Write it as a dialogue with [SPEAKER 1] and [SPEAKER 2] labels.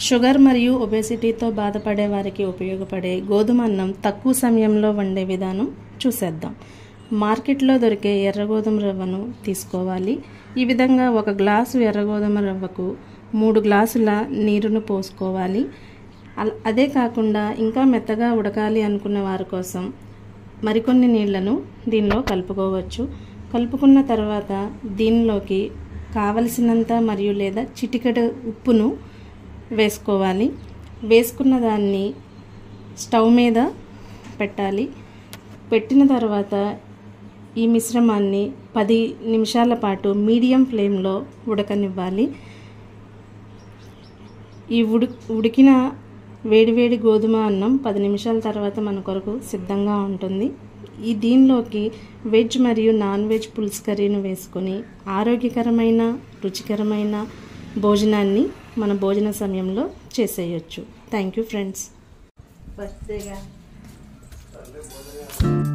[SPEAKER 1] sugar మరియు ఒబేసిటీతో బాధపడే వారికి ఉపయోగపడే గోధుమ అన్నం తక్కువ సమయంలో వండే విధానం చూసేద్దాం మార్కెట్లో దొరికే ఎర్ర గోధుమ రవ్వను తీసుకోవాలి ఈ విధంగా ఒక గ్లాసు ఎర్ర గోధుమ రవ్వకు మూడు గ్లాసుల నీరును పోసుకోవాలి అల- అదే కాకుండా ఇంకా మెత్తగా ఉడకాలి అనుకున్న వారి కోసం మరికొన్ని నీళ్లను దీనిలో కలుపుకోవచ్చు కలుపుకున్న తర్వాత దీనిలోకి కావలసినంత మరియు లేదా చిటికెడు ఉప్పును వేసుకోవాలి వేసుకున్న దాన్ని స్టవ్ మీద పెట్టాలి పెట్టిన తర్వాత ఈ మిశ్రమాన్ని పది నిమిషాల పాటు మీడియం ఫ్లేమ్లో ఉడకనివ్వాలి ఈ ఉడి ఉడికిన వేడివేడి గోధుమ అన్నం పది నిమిషాల తర్వాత మన కొరకు సిద్ధంగా ఉంటుంది ఈ దీనిలోకి వెజ్ మరియు నాన్ వెజ్ పులుసు కర్రీను వేసుకొని ఆరోగ్యకరమైన రుచికరమైన భోజనాన్ని మన భోజన సమయంలో చేసేయచ్చు థ్యాంక్ యూ ఫ్రెండ్స్ బర్త్డేగా